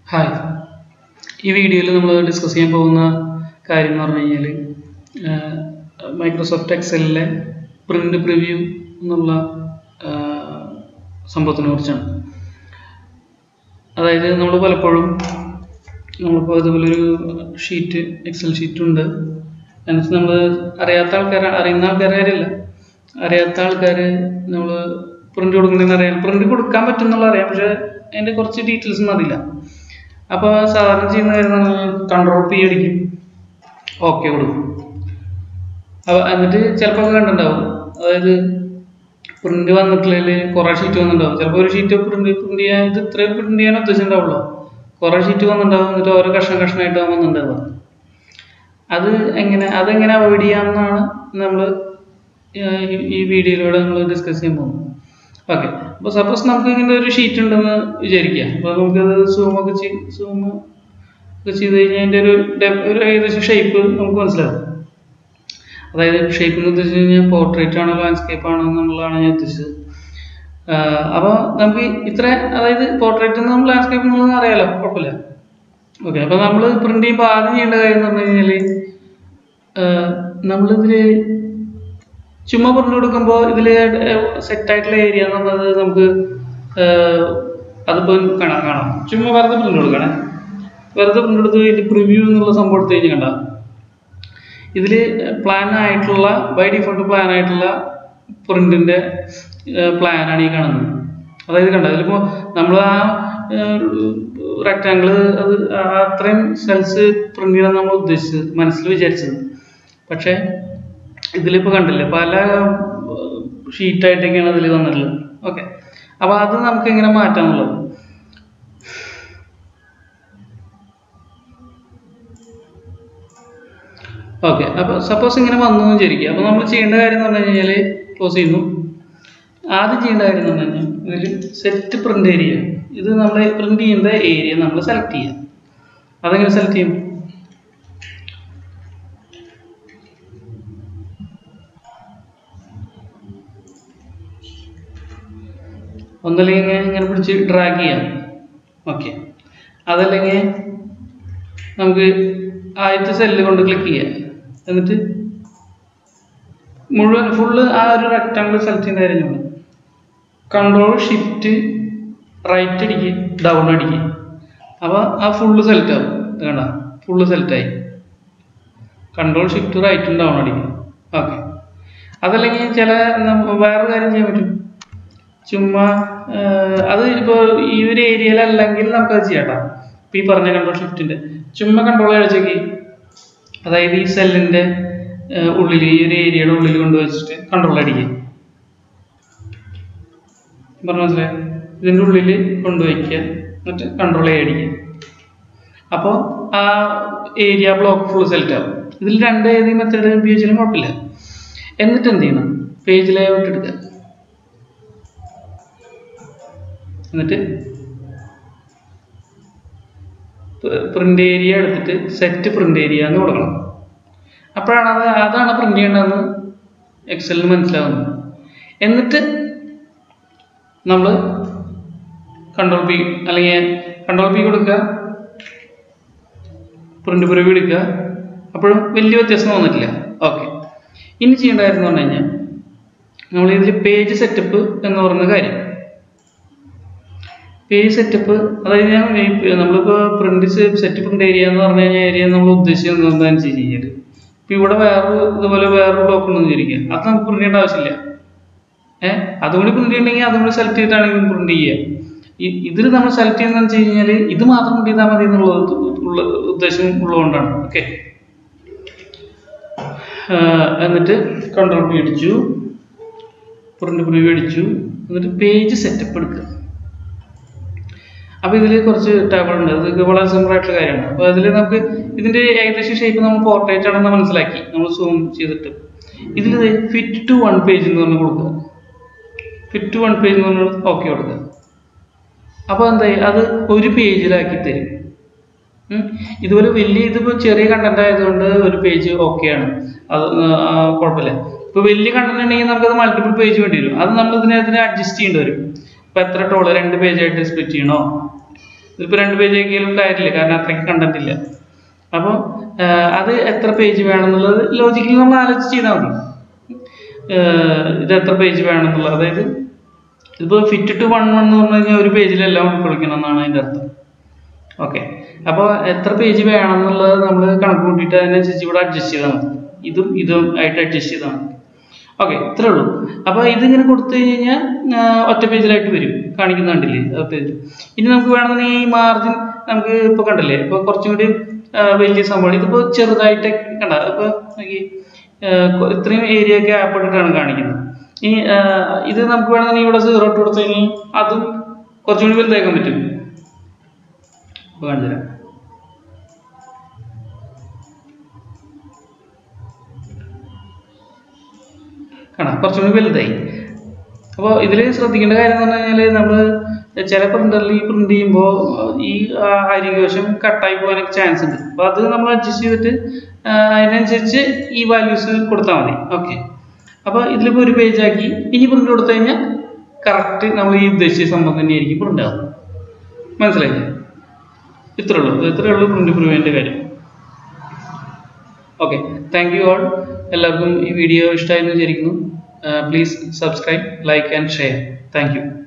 Hi ഈ വീഡിയോയിൽ നമ്മൾ ഡിസ്കസ് ചെയ്യാൻ പോകുന്ന കാര്യം എന്ന് പറഞ്ഞു കഴിഞ്ഞാൽ മൈക്രോസോഫ്റ്റ് എക്സലിലെ പ്രിൻ്റ് പ്രിവ്യൂ എന്നുള്ള ആ, സംഭവത്തിനെ കുറിച്ചാണ് അതായത് നമ്മൾ പലപ്പോഴും നമ്മളിപ്പോൾ ഇതുപോലൊരു ഷീറ്റ് എക്സൽ ഷീറ്റ് ഉണ്ട് എന്നിട്ട് നമ്മൾ അറിയാത്ത ആൾക്കാർ അറിയുന്ന ആൾക്കാരല്ല അറിയാത്ത ആൾക്കാർ നമ്മൾ പ്രിൻ്റ് കൊടുക്കണമെന്ന് അറിയാം പ്രിൻ്റ് കൊടുക്കാൻ പറ്റും എന്നുള്ള അറിയാം പക്ഷേ അതിൻ്റെ കുറച്ച് ഡീറ്റെയിൽസ് ഒന്നും അറിയില്ല അപ്പോൾ സാധാരണ ചെയ്യുന്ന കാര്യം കൺട്രോൾ പി അടിക്കും ഓക്കെ കൊടുക്കും അപ്പോൾ എന്നിട്ട് ചിലപ്പോൾ കണ്ടിട്ടുണ്ടാവും അതായത് പ്രിന്റ് വന്നിട്ടില്ലെങ്കിൽ കുറേ ഷീറ്റ് വന്നിട്ടുണ്ടാവും ചിലപ്പോൾ ഒരു ഷീറ്റ് പ്രിന്റ് പ്രിന്റ് ചെയ്യാൻ ഇത് ഇത്രയും പ്രിന്റ് ചെയ്യാൻ ഉദ്ദേശിച്ചിട്ടുണ്ടാവുള്ളൂ കുറേ ഷീറ്റ് വന്നിട്ടുണ്ടാവും എന്നിട്ട് ഓരോ കഷ്ണം കഷ്ണമായിട്ടാണ് വന്നിട്ടുണ്ടാവുക അത് എങ്ങനെ അതെങ്ങനെ അവോയ്ഡ് ചെയ്യാമെന്നാണ് നമ്മൾ ഈ വീഡിയോയിലൂടെ നമ്മൾ ഡിസ്കസ് ചെയ്യാൻ പോകുന്നത് ഓക്കെ അപ്പോൾ സപ്പോസ് നമുക്ക് ഇങ്ങനെ ഒരു ഷീറ്റ് ഉണ്ടെന്ന് വിചാരിക്കുക അപ്പോൾ നമുക്കത് സൂം ഒക്കെ ചെയ്ത് സൂം ഒക്കെ ചെയ്ത് കഴിഞ്ഞാൽ അതിൻ്റെ ഒരു ഡെ- ഒരു ഏകദേശം ഷേപ്പ് നമുക്ക് മനസ്സിലാവും അതായത് ഷേപ്പ് എന്ന് ഉദ്ദേശിച്ച് കഴിഞ്ഞാൽ പോർട്രേറ്റ് ആണോ ലാൻഡ്സ്കേപ്പ് ആണോ എന്നുള്ളതാണ് ഞാൻ ഉദ്ദേശിച്ചത് അപ്പോൾ നമുക്ക് ഇത്ര അതായത് പോർട്രേറ്റ് എന്നും ലാൻഡ്സ്കേപ്പ് എന്നുള്ളത് അറിയാലോ കുഴപ്പമില്ല ഓക്കെ അപ്പോൾ നമ്മൾ പ്രിന്റ് ചെയ്യുമ്പോൾ ആദ്യം ചെയ്യേണ്ട കാര്യം എന്ന് പറഞ്ഞു കഴിഞ്ഞാൽ നമ്മളിതിൽ ചുമ്മാ പ്രിന്റ് കൊടുക്കുമ്പോൾ ഇതിൽ സെറ്റ് ആയിട്ടുള്ള ഏരിയ എന്ന് പറഞ്ഞത് നമുക്ക് ആഹ് അതിപ്പോൾ കാണാം കാണാം ചുമ്മാ വെറുതെ പ്രിന്റ് കൊടുക്കണേ വെറുതെ പ്രിന്റ് എടുത്ത് ഇത് പ്രിവ്യൂ എന്നുള്ള സംഭവം എടുത്ത് കഴിഞ്ഞ് കണ്ട ഇതിൽ പ്ലാൻ ആയിട്ടുള്ള ബൈ ഡിഫോൾട്ട് പ്ലാൻ ആയിട്ടുള്ള പ്രിന്റിന്റെ പ്ലാനാണ് ഈ കാണുന്നത് അതായത് കണ്ട ഇതിലിപ്പോൾ നമ്മൾ ആ റെക്റ്റാങ്കിൾ അത് ആ അത്രയും സെൽസ് പ്രിന്റ് ചെയ്യണം നമ്മൾ ഉദ്ദേശിച്ചത് മനസ്സിൽ വിചാരിച്ചത് പക്ഷേ ഇതിലിപ്പോൾ കണ്ടില്ലേ പല ഷീറ്റായിട്ടൊക്കെയാണ് ഇതിൽ വന്നിട്ടുള്ളത് ഓക്കെ അപ്പോൾ അത് നമുക്ക് എങ്ങനെ മാറ്റാന്നുള്ളത് ഓക്കെ അപ്പോൾ സപ്പോസ് ഇങ്ങനെ വന്നു എന്ന് വിചാരിക്കുക അപ്പോൾ നമ്മൾ ചെയ്യേണ്ട കാര്യം എന്ന് പറഞ്ഞു കഴിഞ്ഞാൽ ക്ലോസ് ചെയ്യുന്നു ആദ്യം ചെയ്യേണ്ട കാര്യം എന്ന് പറഞ്ഞു കഴിഞ്ഞാൽ ഇതിൽ സെറ്റ് പ്രിന്റ് ഏരിയ ഇത് നമ്മൾ പ്രിന്റ് ചെയ്യേണ്ട ഏരിയ നമ്മൾ സെലക്ട് ചെയ്യുക അതെങ്ങനെ സെലക്ട് ചെയ്യും ഒന്നല്ലെങ്കിൽ ഇങ്ങനെ ഇങ്ങനെ പിടിച്ച് ഡ്രാഗ് ചെയ്യാം ഓക്കെ അതല്ലെങ്കിൽ നമുക്ക് ആദ്യത്തെ സെല്ല് കൊണ്ട് ക്ലിക്ക് ചെയ്യാം എന്നിട്ട് മുഴുവൻ ഫുള്ള് ആ ഒരു റെക്റ്റാങ്കിൾ സെലക്ട് ചെയ്യുന്ന കാര്യം നമ്മൾ കൺട്രോൾ ഷിഫ്റ്റ് റൈറ്റ് അടിക്കുക ഡൗൺ അടിക്കുക അപ്പോൾ ആ ഫുള്ള് സെലക്ട് ആവും ഇത് കണ്ട ഫുള്ള് സെലക്ട് ആയി കൺട്രോൾ ഷിഫ്റ്റ് റൈറ്റും ഡൗൺ അടിക്കുക ഓക്കെ അതല്ലെങ്കിൽ ചില നം- വേറെ കാര്യം ചെയ്യാൻ പറ്റും ചുമ്മാ ആഹ്, അത് ഇപ്പോൾ ഈ ഒരു ഏരിയയിലല്ലെങ്കിൽ നമുക്കത് ചെയ്യാം കേട്ടോ ഇപ്പം ഈ പറഞ്ഞ കൺട്രോൾ ഷിഫ്റ്റിൻ്റെ ചുമ്മാ കൺട്രോൾ കഴിച്ചേക്ക് അതായത് ഈ സെല്ലിൻ്റെ ഉള്ളിൽ ഈ ഒരു ഏരിയയുടെ ഉള്ളിൽ കൊണ്ടുവച്ചിട്ട് കൺട്രോൾ അടിക്കുക പറഞ്ഞു മനസ്സിലായി ഇതിൻ്റെ ഉള്ളിൽ കൊണ്ടുവയ്ക്കുക എന്നിട്ട് കൺട്രോൾ എ അടിക്കുക അപ്പോൾ ആ ഏരിയ ബ്ലോക്ക് ഫുൾ സെലക്ട് ആവും ഇതിൽ രണ്ട് ഏത് മെത്തേഡ് ഉപയോഗിച്ചാലും കുഴപ്പമില്ല എന്നിട്ട് എന്ത് ചെയ്യണം പേജ് ലേഔട്ട് എടുക്കുക എന്നിട്ട് പ്രിന്റ് ഏരിയ എടുത്തിട്ട് സെറ്റ് പ്രിന്റ് ഏരിയ എന്ന് കൊടുക്കണം അപ്പോഴാണ് അത് അതാണ് പ്രിന്റ് ചെയ്യേണ്ടതെന്ന് എക്സലിന് മനസ്സിലാവുന്നത് എന്നിട്ട് നമ്മൾ കൺട്രോൾ പി അല്ലെങ്കിൽ കൺട്രോൾ പി കൊടുക്കുക പ്രിന്റ് പ്രിവ്യൂ എടുക്കുക അപ്പോഴും വലിയ വ്യത്യാസം വന്നിട്ടില്ല ഓക്കെ ഇനി ചെയ്യേണ്ട കാര്യം എന്ന് പറഞ്ഞു കഴിഞ്ഞാൽ നമ്മൾ ഇതിൽ പേജ് സെറ്റപ്പ് എന്ന് പറയുന്ന കാര്യം പേജ് സെറ്റപ്പ് അതായത് ഞാൻ ഈ- നമ്മളിപ്പോൾ പ്രിന്റ് സെറ്റ് പ്രിന്റ് ഏരിയ എന്ന് പറഞ്ഞു കഴിഞ്ഞാൽ ഏരിയ നമ്മൾ ഉദ്ദേശിക്കുന്നത് എന്താണെന്ന് വെച്ച് കഴിഞ്ഞാൽ ഇപ്പം ഇവിടെ വേറെ ഇതുപോലെ വേറൊരു ബ്ലോക്ക് ഉണ്ടെന്ന് വിചാരിക്കുക അത് നമുക്ക് പ്രിന്റ് ചെയ്യേണ്ട ആവശ്യമില്ല ഏഹ് അതുകൂടി പ്രിന്റ് ചെയ്യണമെങ്കിൽ അതും കൂടി സെലക്ട് ചെയ്തിട്ടാണെങ്കിൽ പ്രിന്റ് ചെയ്യുക ഇതിൽ നമ്മൾ സെലക്ട് ചെയ്യുന്നതെന്ന് വെച്ച് കഴിഞ്ഞാൽ ഇത് മാത്രം പ്രിന്റ് ചെയ്താൽ മതി എന്നുള്ളത് ഉള്ള ഉദ്ദേശം ഉള്ളതുകൊണ്ടാണ് ഓക്കെ എന്നിട്ട് കൺട്രോൾ പി അടിച്ചു പ്രിന്റ് പ്രിവ്യൂ അടിച്ചു എന്നിട്ട് പേജ് സെറ്റപ്പ് എടുക്കുക അപ്പോൾ ഇതിൽ കുറച്ച് ടേബിൾ ഉണ്ട് അതൊക്കെ വളരെ സിമ്പിൾ ആയിട്ടുള്ള കാര്യമാണ് അപ്പോൾ അതിൽ നമുക്ക് ഇതിന്റെ ഏകദേശം ഷേപ്പ് നമ്മൾ പോർട്രേറ്റ് ആണെന്ന് മനസ്സിലാക്കി നമ്മൾ സൂം ചെയ്തിട്ട് ഇതിൽ ഫിറ്റ് ടു വൺ പേജ് എന്ന് പറഞ്ഞ് കൊടുക്കുക ഫിറ്റ് ടു വൺ പേജ് എന്ന് പറഞ്ഞാൽ ഓക്കെ കൊടുക്കുക അപ്പോൾ എന്തായി അത് ഒരു പേജിലാക്കി തരും ഉം. ഇതുപോലെ വലിയ ഇതിപ്പോൾ ചെറിയ കണ്ടന്റ് ആയതുകൊണ്ട് ഒരു പേജ് ഓക്കെയാണ് അത് ആ, കുഴപ്പമില്ല ഇപ്പോൾ വലിയ കണ്ടന്റ് ഉണ്ടെങ്കിൽ നമുക്കത് മൾട്ടിപ്പിൾ പേജ് വേണ്ടി വരും അത് നമ്മൾ ഇതിനെ അതിനെ അഡ്ജസ്റ്റ് ചെയ്യേണ്ടി വരും ഇപ്പോൾ എത്ര ടോള് രണ്ട് പേജായിട്ട് സ്പ്ലിറ്റ് ചെയ്യണോ ഇതിപ്പോൾ രണ്ട് പേജ് ആക്കിയാലും കാര്യമില്ല കാരണം അത്രയ്ക്ക് കണ്ടന്റ് ഇല്ല അപ്പോൾ അത് എത്ര പേജ് വേണമെന്നുള്ളത് ലോജിക്കലി നമ്മൾ ആലോചിച്ച് ചെയ്താൽ മതി ആഹ് ഇത് എത്ര പേജ് വേണമെന്നുള്ളത് അതായത് ഇതിപ്പോൾ ഫിറ്റ് ടു വൺ വൺ എന്ന് പറഞ്ഞു കഴിഞ്ഞാൽ ഒരു പേജിലെല്ലാം ഉൾക്കൊള്ളിക്കണം എന്നാണ് അതിൻ്റെ അർത്ഥം ഓക്കെ അപ്പോൾ എത്ര പേജ് വേണം എന്നുള്ളത് നമ്മൾ കണക്ക് കൂട്ടിയിട്ട് അതിനനുസരിച്ച് ഇവിടെ അഡ്ജസ്റ്റ് ചെയ്താൽ മതി ഇതും ഇതും ആയിട്ട് അഡ്ജസ്റ്റ് ചെയ്താൽ മതി ഓക്കെ ഇത്രേ ഉള്ളൂ അപ്പോൾ ഇതിങ്ങനെ കൊടുത്തു കഴിഞ്ഞ് കഴിഞ്ഞാൽ ഒറ്റ പേജിലായിട്ട് വരും കാണിക്കുന്ന കണ്ടില്ലേ ആ പേജ് ഇനി നമുക്ക് വേണമെന്നുണ്ടെങ്കിൽ ഈ മാർജിൻ നമുക്ക് ഇപ്പോൾ കണ്ടില്ലേ ഇപ്പോൾ കുറച്ചും കൂടി ആ, വലിയ സംഭവം ഇതിപ്പോൾ ചെറുതായിട്ട് കണ്ട ഇപ്പോൾ നോക്കി ആ, കൊ- ഇത്രയും ഏരിയ ഗ്യാപ്പ് ഇട്ടിട്ടാണ് കാണിക്കുന്നത് ഈ ആ, ഇത് നമുക്ക് വേണമെന്നുണ്ടെങ്കിൽ ഇവിടെ സീറോ ഇട്ട് കൊടുത്തു കഴിഞ്ഞാൽ അതും കുറച്ചും കൂടി വലുതാക്കാൻ പറ്റും ഇപ്പോൾ കാണിച്ചുതരാം കാണാം കുറച്ചും കൂടി വലുതായി അപ്പോൾ ഇതിൽ ശ്രദ്ധിക്കേണ്ട കാര്യം എന്ന് പറഞ്ഞു കഴിഞ്ഞാൽ നമ്മൾ ചില പ്രിൻ്ററിൽ ഈ പ്രിൻ്റ് ചെയ്യുമ്പോൾ ഈ ആ അരികോശം കട്ടായി പോകാനൊക്കെ ചാൻസ് ഉണ്ട് അപ്പോൾ അത് നമ്മൾ അഡ്ജസ്റ്റ് ചെയ്തിട്ട് ആ, അതിനനുസരിച്ച് ഈ വാല്യൂസ് കൊടുത്താൽ മതി ഓക്കെ അപ്പോൾ ഇതിലിപ്പോൾ ഒരു പേജ് ആക്കി ഇനി പ്രിൻ്റ് കൊടുത്തു കഴിഞ്ഞാൽ കറക്റ്റ് നമ്മൾ ഈ ഉദ്ദേശിച്ച സംഭവം തന്നെയായിരിക്കും പ്രിൻ്റ് ആവും മനസ്സിലായില്ലേ ഇത്രേ ഉള്ളൂ ഇത്രേ ഉള്ളൂ പ്രിൻ്റ് പ്രിവ്യൂവിൻ്റെ കാര്യം ഓക്കെ താങ്ക് യു ഓൾ എല്ലാവർക്കും ഈ വീഡിയോ ഇഷ്ടമായെന്ന് വിചാരിക്കുന്നു please subscribe like and share thank U